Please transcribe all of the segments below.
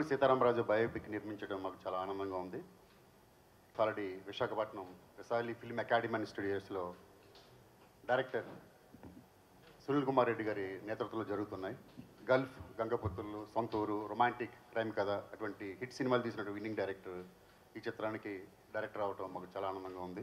Sitaramaraju biopic నిర్మించడం మాకు చాలా ఆనందంగా ఉంది already Visakhapatnam Vishali film academy and స్టూడియోస్లో డైరెక్టర్ సునీల్ కుమార్ రెడ్డి గారి నేతృత్వంలో జరుగుతున్నాయి గల్ఫ్ గంగపుత్రులు సొంతూరు రొమాంటిక్ క్రైమ్ కథ అటువంటి హిట్ సినిమాలు తీసినటువంటి విన్నింగ్ డైరెక్టర్ ఈ చిత్రానికి డైరెక్టర్ అవటం మాకు చాలా ఆనందంగా ఉంది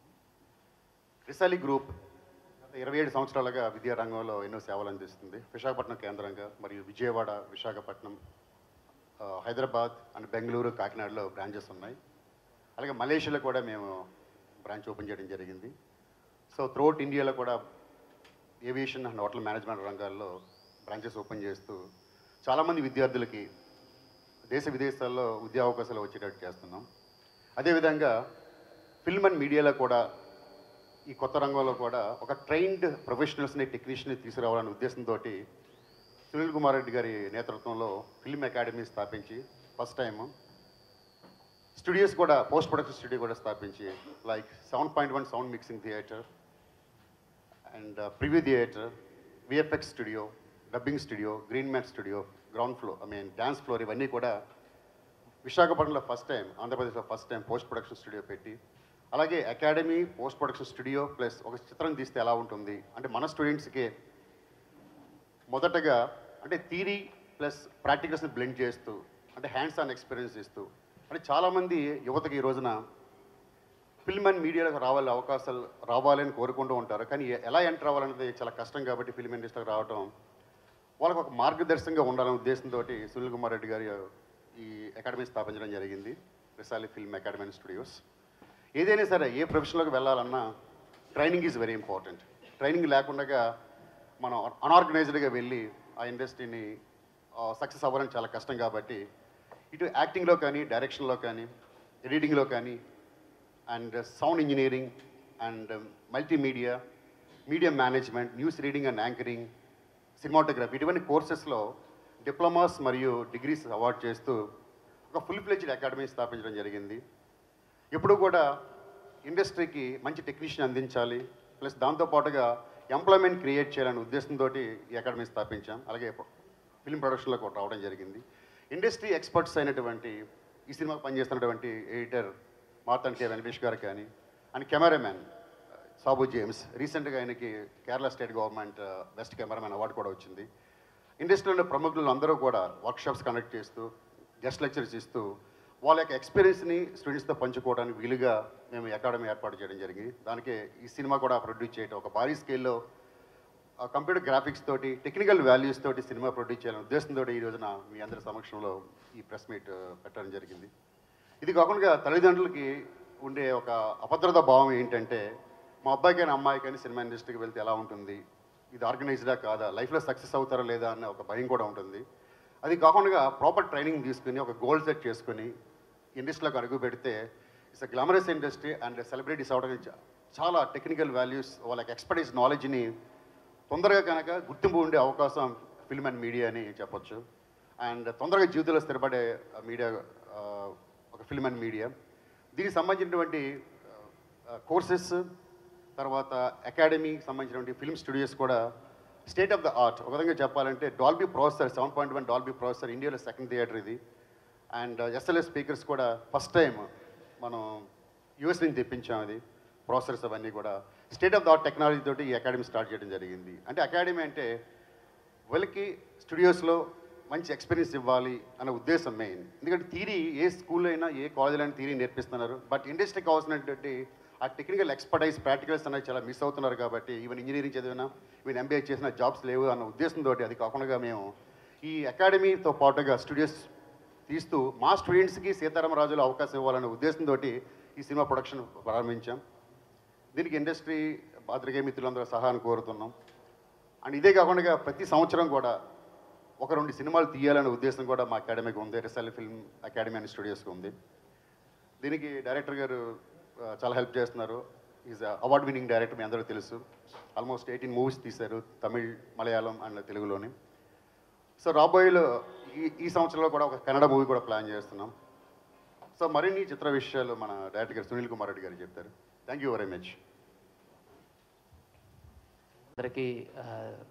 రిసాలి గ్రూప్ గత ఇరవై ఏడు సంవత్సరాలుగా విద్యా రంగంలో ఎన్నో సేవలు అందిస్తుంది విశాఖపట్నం కేంద్రంగా మరియు విజయవాడ విశాఖపట్నం ఆ, హైదరాబాద్ అండ్ బెంగళూరు కాకినాడలో బ్రాంచెస్ ఉన్నాయి అలాగే మలేషియాలో కూడా మేము బ్రాంచ్ ఓపెన్ చేయడం జరిగింది సో త్రూఅవుట్ ఇండియాలో కూడా ఏవియేషన్ అండ్ హోటల్ మేనేజ్మెంట్ రంగాల్లో బ్రాంచెస్ ఓపెన్ చేస్తూ చాలామంది విద్యార్థులకి దేశ విదేశాల్లో ఉద్యోగ అవకాశాలు వచ్చేటట్టు చేస్తున్నాం అదేవిధంగా ఫిల్మ్ అండ్ మీడియాలో కూడా ఈ కొత్త రంగంలో కూడా ఒక ట్రైన్డ్ ప్రొఫెషనల్స్ని టెక్నీషియన్ని తీసుకురావాలనే ఉద్దేశంతో సునీల్ కుమార్ రెడ్డి గారి నేతృత్వంలో ఫిల్మ్ అకాడమీ స్థాపించి ఫస్ట్ టైం స్టూడియోస్ కూడా పోస్ట్ ప్రొడక్షన్ స్టూడియో కూడా స్థాపించి like seven point one sound mixing theatre and preview theatre VFX studio dubbing studio green matte studio ground floor I mean dance floor ఇవన్నీ కూడా విశాఖపట్నంలో first time ఆంధ్రప్రదేశ్లో first time post production studio పెట్టి అలాగే academy post production studio plus ఒక చిత్రం తీస్తే ఎలా ఉంటుంది అంటే మన స్టూడెంట్స్కి మొదటగా అంటే థీరీ ప్లస్ ప్రాక్టికల్స్ని బ్లెండ్ చేస్తూ అంటే హ్యాండ్స్ ఆన్ ఎక్స్పీరియన్స్ ఇస్తూ అంటే చాలామంది యువతకి ఈ రోజున ఫిల్మ్ అండ్ మీడియాలకు రావాలి అవకాశాలు రావాలని కోరుకుంటూ ఉంటారు కానీ ఎ- ఎలా ఎంటర్ అవ్వాలనేది చాలా కష్టం కాబట్టి ఫిల్మ్ ఇండస్ట్రీకి రావడం వాళ్ళకు ఒక మార్గదర్శకంగా ఉండాలనే ఉద్దేశంతో సునీల్ కుమార్ రెడ్డి గారి ఈ అకాడమీ స్థాపించడం జరిగింది Vishali film academy and studios ఏదైనా సరే ఏ ప్రొఫెషన్లోకి వెళ్ళాలన్నా training is very important training లేకుండా మనం అనార్గనైజ్డ్గా వెళ్ళి ఆ ఇండస్ట్రీని సక్సెస్ అవ్వడం చాలా కష్టం కాబట్టి ఇటు యాక్టింగ్లో కానీ డైరెక్షన్లో కానీ ఎడిటింగ్లో కానీ and sound engineering and multimedia media management news reading and anchoring cinematography ఇటువంటి కోర్సెస్లో డిప్లొమాస్ మరియు డిగ్రీస్ అవార్డ్ చేస్తూ ఒక ఫుల్ ఫ్లెజ్డ్ అకాడమీ స్థాపించడం జరిగింది ఎప్పుడు కూడా ఇండస్ట్రీకి మంచి టెక్నీషియన్ అందించాలి ప్లస్ దాంతోపాటుగా ఎంప్లాయ్మెంట్ క్రియేట్ చేయాలనే ఉద్దేశంతో ఈ అకాడమీ స్థాపించాం అలాగే ఫిల్మ్ ప్రొడక్షన్లో కూడా రావడం జరిగింది ఇండస్ట్రీ ఎక్స్పర్ట్స్ అయినటువంటి ఈ సినిమాకి పనిచేస్తున్నటువంటి ఎడిటర్ మార్తాన్ కే వెంకటేష్ గారు కానీ అండ్ కెమెరామ్యాన్ సాబు జేమ్స్ రీసెంట్గా ఆయనకి Kerala state government best cameraman award కూడా వచ్చింది ఇండస్ట్రీలో ఉన్న ప్రముఖులు అందరూ కూడా వర్క్షాప్స్ కండక్ట్ చేస్తూ గెస్ట్ లెక్చర్స్ ఇస్తూ వాళ్ళ యొక్క ఎక్స్పీరియన్స్ని స్టూడెంట్స్తో పంచుకోవడానికి వీలుగా మేము అకాడమీ ఏర్పాటు చేయడం జరిగింది దానికి ఈ సినిమా కూడా ప్రొడ్యూస్ చేయడం ఒక భారీ స్కేల్లో కంప్యూటర్ గ్రాఫిక్స్ తోటి టెక్నికల్ వాల్యూస్ తోటి సినిమా ప్రొడ్యూస్ చేయాలనే ఉద్దేశంతో ఈ రోజున మీ అందరి సమక్షంలో ఈ ప్రెస్ మీట్ పెట్టడం జరిగింది ఇది కాకుండా తల్లిదండ్రులకి ఉండే ఒక అభద్రతా భావం ఏంటంటే మా అబ్బాయి కానీ అమ్మాయి కానీ సినిమా ఇండస్ట్రీకి వెళ్తే ఎలా ఉంటుంది ఇది ఆర్గనైజ్డా కాదా లైఫ్లో సక్సెస్ అవుతారా లేదా అన్న ఒక భయం కూడా ఉంటుంది అది కాకుండా ప్రాపర్ ట్రైనింగ్ తీసుకుని ఒక గోల్ సెట్ చేసుకుని ఇండస్ట్రీలోకి అడుగు పెడితే it's a glamorous industry and celebrities అవడానికి చా- చాలా టెక్నికల్ వాల్యూస్ వాళ్ళకి ఎక్స్పర్టీస్ నాలెడ్జ్ని తొందరగా కనుక గుర్తింపు ఉండే అవకాశం ఫిల్మ్ అండ్ మీడియా అని చెప్పొచ్చు అండ్ తొందరగా జీవితంలో స్థిరపడే మీడియా ఒక ఫిల్మ్ అండ్ మీడియా దీనికి సంబంధించినటువంటి కోర్సెస్ తర్వాత అకాడమీ సంబంధించినటువంటి ఫిల్మ్ స్టూడియోస్ కూడా స్టేట్ ఆఫ్ ద ఆర్ట్ ఒక విధంగా చెప్పాలంటే Dolby processor seven point one Dolby processor ఇండియాలో సెకండ్ థియేటర్ ఇది అండ్ ఎస్ఎల్ఎస్ స్పీకర్స్ కూడా ఫస్ట్ టైం మనం యూఎస్ నుంచి తెప్పించాం అది ప్రాసెసర్స్ అవన్నీ కూడా state of the art technology తోటి ఈ అకాడమీ స్టార్ట్ చేయడం జరిగింది అంటే అకాడమీ అంటే వీళ్ళకి స్టూడియోస్లో మంచి ఎక్స్పీరియన్స్ ఇవ్వాలి అనే ఉద్దేశం మెయిన్ ఎందుకంటే థీరీ ఏ స్కూల్లో అయినా ఏ కాలేజీలో అయినా థీరీ నేర్పిస్తున్నారు బట్ ఇండస్ట్రీకి కావాల్సినటువంటి ఆ టెక్నికల్ ఎక్స్పర్టైజ్ ప్రాక్టికల్స్ అనేవి చాలా మిస్ అవుతున్నారు కాబట్టి ఈవెన్ ఇంజనీరింగ్ చదివినా ఈవెన్ ఎంబీఏ చేసిన జాబ్స్ లేవు అన్న ఉద్దేశంతో అది కాకుండా మేము ఈ అకాడమీతో పాటుగా స్టూడియోస్ తీస్తూ మా స్టూడెంట్స్కి సీతారామరాజులో అవకాశం ఇవ్వాలనే ఉద్దేశంతో ఈ సినిమా ప్రొడక్షన్ ప్రారంభించాం దీనికి ఇండస్ట్రీ పాత్రికేయ మిత్రులందరూ సహాయాన్ని కోరుతున్నాం అండ్ ఇదే కాకుండా ప్రతి సంవత్సరం కూడా ఒక రెండు సినిమాలు తీయాలనే ఉద్దేశం కూడా మా అకాడమీకి ఉంది రిసల్ ఫిల్మ్ అకాడమీ అనే స్టూడియోస్కి ఉంది దీనికి డైరెక్టర్ గారు ఆ, చాలా హెల్ప్ చేస్తున్నారు ఈజ్ అవార్డ్ విన్నింగ్ డైరెక్టర్ మీ అందరూ తెలుసు ఆల్మోస్ట్ ఎయిటీన్ మూవీస్ తీశారు తమిళ్ మలయాళం అండ్ తెలుగులోని సో రాబోయేలో ఈ ఈ సంవత్సరంలో కూడా ఒక కన్నడ మూవీ కూడా ప్లాన్ చేస్తున్నాం సో మరిన్ని చిత్ర విషయాలు మన డైరెక్టర్ గారు సునీల్ కుమార్ రెడ్డి గారు చెప్తారు థ్యాంక్ యూ వెరీ మచ్ అందరికీ ఆ,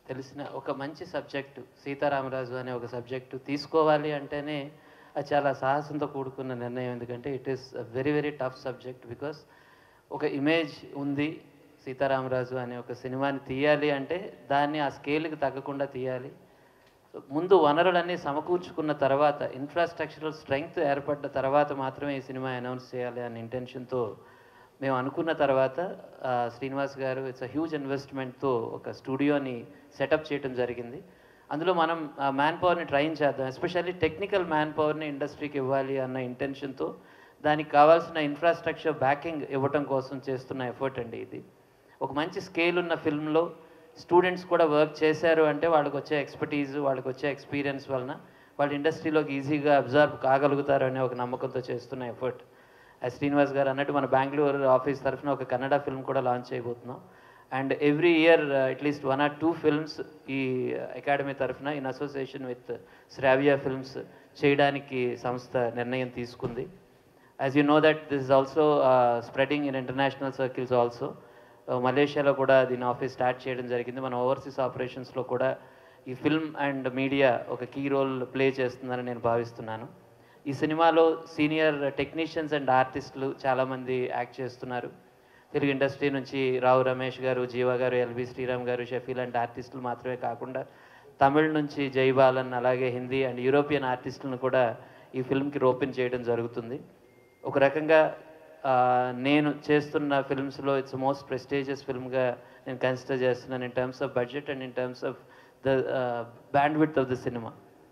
తెలిసిన ఒక మంచి సబ్జెక్టు సీతారామరాజు అనే ఒక సబ్జెక్టు తీసుకోవాలి అంటేనే అది చాలా సాహసంతో కూడుకున్న నిర్ణయం ఎందుకంటే it is very very tough subject because ఒక ఇమేజ్ ఉంది సీతారామరాజు అనే ఒక సినిమాని తీయాలి అంటే దాన్ని ఆ స్కేల్కి తగ్గకుండా తీయాలి సో ముందు వనరులన్నీ సమకూర్చుకున్న తర్వాత ఇన్ఫ్రాస్ట్రక్చరల్ స్ట్రెంగ్త్ ఏర్పడ్డ తర్వాత మాత్రమే ఈ సినిమా అనౌన్స్ చేయాలి అనే ఇంటెన్షన్తో మేము అనుకున్న తర్వాత ఆ, శ్రీనివాస్ గారు ఇట్స్ అ హ్యూజ్ ఇన్వెస్ట్మెంట్తో ఒక స్టూడియోని సెటప్ చేయడం జరిగింది అందులో మనం మ్యాన్ పవర్ని ట్రైన్ చేద్దాం ఎస్పెషల్లీ టెక్నికల్ మ్యాన్ పవర్ని ఇండస్ట్రీకి ఇవ్వాలి అన్న ఇంటెన్షన్తో దానికి కావాల్సిన ఇన్ఫ్రాస్ట్రక్చర్ బ్యాకింగ్ ఇవ్వటం కోసం చేస్తున్న ఎఫర్ట్ అండి ఇది ఒక మంచి స్కేల్ ఉన్న ఫిల్మ్లో స్టూడెంట్స్ కూడా వర్క్ చేశారు అంటే వాళ్ళకి వచ్చే ఎక్స్పర్టీజ్ వాళ్ళకి వచ్చే ఎక్స్పీరియన్స్ వలన వాళ్ళు ఇండస్ట్రీలోకి ఈజీగా అబ్జర్వ్ కాగలుగుతారు అనే ఒక నమ్మకంతో చేస్తున్న ఎఫర్ట్ యాజ్ శ్రీనివాస్ గారు అన్నట్టు మన బెంగళూరు ఆఫీస్ తరఫున ఒక కన్నడ ఫిల్మ్ కూడా లాంచ్ చేయబోతున్నాం and every year at least one or two films ఈ అకాడమీ తరఫున in association with Shravya films చేయడానికి సంస్థ నిర్ణయం తీసుకుంది as you know that this is also spreading in international circles also మలేషియాలో కూడా దీని ఆఫీస్ స్టార్ట్ చేయడం జరిగింది మన ఓవర్సీస్ ఆపరేషన్స్లో కూడా ఈ ఫిల్మ్ అండ్ మీడియా ఒక కీ రోల్ ప్లే చేస్తుందని నేను భావిస్తున్నాను ఈ సినిమాలో సీనియర్ టెక్నీషియన్స్ అండ్ ఆర్టిస్టులు చాలామంది యాక్ట్ చేస్తున్నారు తెలుగు ఇండస్ట్రీ నుంచి రావు రమేష్ గారు జీవ గారు ఎల్బి శ్రీరామ్ గారు షఫీ లాంటి ఆర్టిస్టులు మాత్రమే కాకుండా తమిళ్ నుంచి జైబాలన్ అలాగే హిందీ అండ్ యూరోపియన్ ఆర్టిస్టులను కూడా ఈ ఫిల్మ్కి రోపెన్ చేయడం జరుగుతుంది ఒక రకంగా ఆ, నేను చేస్తున్న ఫిల్మ్స్లో ఇట్స్ మోస్ట్ ప్రెస్టేజియస్ ఫిల్మ్గా నేను కన్సిడర్ చేస్తున్నాను in terms of budget and in terms of the band with of the cinema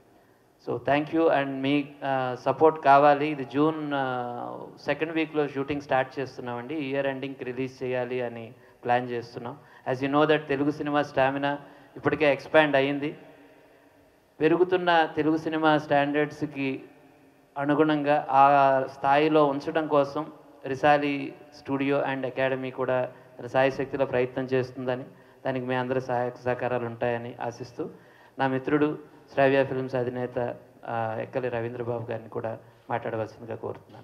so thank you and మీ సపోర్ట్ కావాలి ఇది జూన్ సెకండ్ వీక్లో షూటింగ్ స్టార్ట్ చేస్తున్నామండి ఇయర్ ఎండింగ్కి రిలీజ్ చేయాలి అని ప్లాన్ చేస్తున్నాం as you know that Telugu cinema stamina ఇప్పటికే ఎక్స్పాండ్ అయ్యింది పెరుగుతున్న తెలుగు సినిమా స్టాండర్డ్స్కి అనుగుణంగా ఆ స్థాయిలో ఉంచడం కోసం రిసాలి స్టూడియో అండ్ అకాడమీ కూడా తన సాయశక్తిలో ప్రయత్నం చేస్తుందని దానికి మీ అందరి సహాయక సహకారాలు ఉంటాయని ఆశిస్తూ నా మిత్రుడు శ్రావ్య ఫిల్మ్స్ అధినేత ఆ, ఎక్కలి రవీంద్రబాబు గారిని కూడా మాట్లాడవలసిందిగా కోరుతున్నాను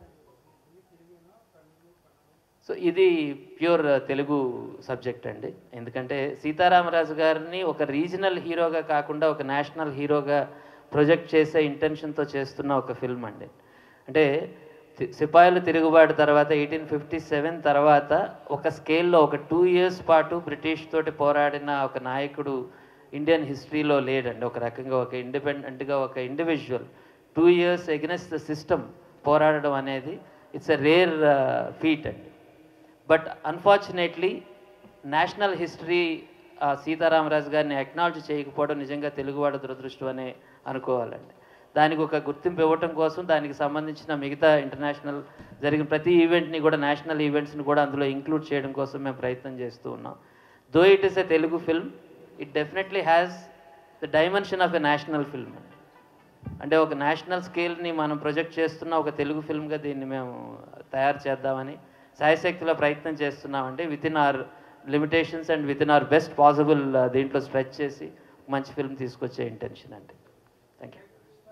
సో ఇది ప్యూర్ తెలుగు సబ్జెక్ట్ అండి ఎందుకంటే సీతారామరాజు గారిని ఒక రీజనల్ హీరోగా కాకుండా ఒక నేషనల్ హీరోగా ప్రొజెక్ట్ చేసే ఇంటెన్షన్తో చేస్తున్న ఒక ఫిల్మ్ అండి అంటే తి- సిపాయిల తిరుగుబాటు తర్వాత ఎయిటీన్ ఫిఫ్టీ సెవెన్ తర్వాత ఒక స్కేల్లో ఒక టూ ఇయర్స్ పాటు బ్రిటిష్ తోటి పోరాడిన ఒక నాయకుడు ఇండియన్ హిస్టరీలో లేడండి ఒక రకంగా ఒక ఇండిపెండెంట్గా ఒక individual two years against the system పోరాడడం అనేది ఇట్స్ ఎ రేర్ ఫీట్ అండి but unfortunately national history Sitaramaraju గారిని అక్నాలజ్ చేయకపోవడం నిజంగా తెలుగువాడు దురదృష్టం అనే అనుకోవాలండి దానికి ఒక గుర్తింపు ఇవ్వటం కోసం దానికి సంబంధించిన మిగతా ఇంటర్నేషనల్ జరిగిన ప్రతి ఈవెంట్ని కూడా నేషనల్ ఈవెంట్స్ని కూడా అందులో ఇంక్లూడ్ చేయడం కోసం మేము ప్రయత్నం చేస్తూ ఉన్నాం though it is a Telugu film it definitely has the dimension of a national film అంటే ఒక నేషనల్ స్కేల్ని మనం ప్రొజెక్ట్ చేస్తున్న ఒక తెలుగు ఫిల్మ్గా దీన్ని మేము తయారు చేద్దామని సాయశక్తిలో ప్రయత్నం చేస్తున్నామంటే within our limitations and within our best possible దీంట్లో స్ట్రెచ్ చేసి మంచి ఫిల్మ్ తీసుకొచ్చే ఇంటెన్షన్ అండి thank you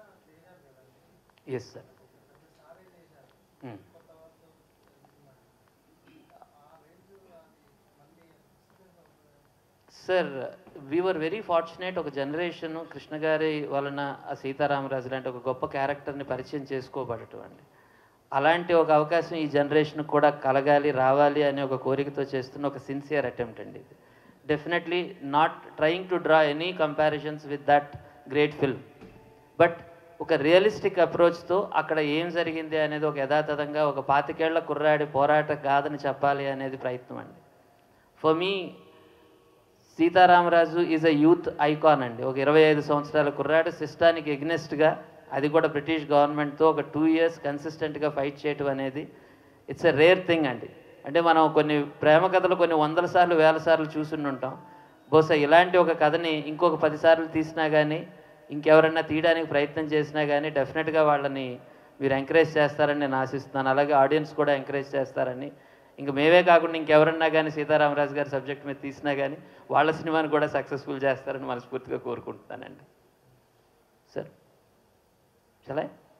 yes sir sir we are very fortunate ఒక జనరేషన్ కృష్ణ గారి వలన ఆ సీతారామరాజు లాంటి ఒక గొప్ప క్యారెక్టర్ని పరిచయం చేసుకోబడటం అండి అలాంటి ఒక అవకాశం ఈ జనరేషన్ కూడా కలగాలి రావాలి అనే ఒక కోరికతో చేస్తున్న ఒక సిన్సియర్ అటెంప్ట్ అండి ఇది definitely not trying to draw any comparisons with that great film but ఒక రియలిస్టిక్ అప్రోచ్తో అక్కడ ఏం జరిగింది అనేది ఒక యథాతథంగా ఒక పాతికేళ్ల కుర్రాడి పోరాట కాదని చెప్పాలి అనేది ప్రయత్నం అండి for me Sitaramaraju is a youth icon అండి ఒక ఇరవై ఐదు సంవత్సరాల కుర్రాడు సిస్టానికి ఎగ్నెస్ట్గా అది కూడా బ్రిటిష్ గవర్నమెంట్తో ఒక టూ ఇయర్స్ కన్సిస్టెంట్గా ఫైట్ చేయటం అనేది ఇట్స్ ఎ రేర్ థింగ్ అండి అంటే మనం కొన్ని ప్రేమ కథలు కొన్ని వందల సార్లు వేల సార్లు చూసుండి ఉంటాం బహుశా ఇలాంటి ఒక కథని ఇంకొక పది సార్లు తీసినా కానీ ఇంకెవరన్నా తీయడానికి ప్రయత్నం చేసినా కానీ డెఫినెట్గా వాళ్ళని మీరు ఎంకరేజ్ చేస్తారని నేను ఆశిస్తున్నాను అలాగే ఆడియన్స్ కూడా ఎంకరేజ్ చేస్తారని ఇంక మేమే కాకుండా ఇంకెవరన్నా కానీ సీతారామరాజు గారి సబ్జెక్ట్ మీద తీసినా కానీ వాళ్ళ సినిమాని కూడా సక్సెస్ఫుల్ చేస్తారని మనస్ఫూర్తిగా కోరుకుంటున్నానండి సార్ చలా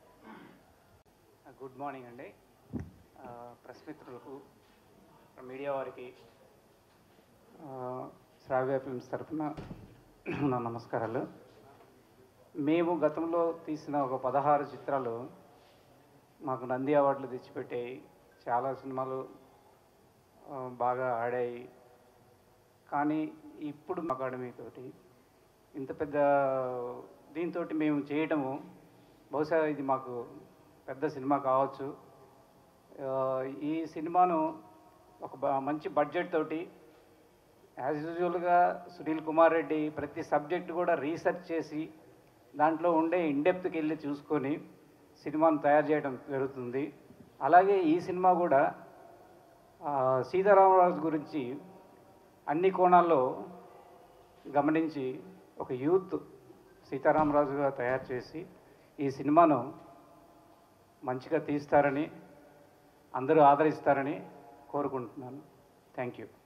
గుడ్ మార్నింగ్ అండి ఆ, ప్రెస్ మిత్రులకు మీడియా వారికి ఆ, శ్రావ్య ఫిల్మ్స్ తరఫున నా నమస్కారాలు మేము గతంలో తీసిన ఒక పదహారు చిత్రాలు మాకు నంది అవార్డులు తెచ్చిపెట్టాయి చాలా సినిమాలు ఆ, బాగా ఆడాయి కానీ ఇప్పుడు అకాడమీ తోటి ఇంత పెద్ద దీంతో మేము చేయటము బహుశా ఇది మాకు పెద్ద సినిమా కావచ్చు ఆ, ఈ సినిమాను ఒక బ- మంచి బడ్జెట్ తోటి యాజ్ యూజువల్గా సునీల్ కుమార్ రెడ్డి ప్రతి సబ్జెక్ట్ కూడా రీసెర్చ్ చేసి దాంట్లో ఉండే ఇండెప్త్కి వెళ్ళి చూసుకొని సినిమాను తయారు చేయడం జరుగుతుంది అలాగే ఈ సినిమా కూడా ఆ, సీతారామరాజు గురించి అన్ని కోణాల్లో గమనించి ఒక యూత్ సీతారామరాజుగా తయారు చేసి ఈ సినిమాను మంచిగా తీస్తారని అందరూ ఆదరిస్తారని కోరుకుంటున్నాను థ్యాంక్ యూ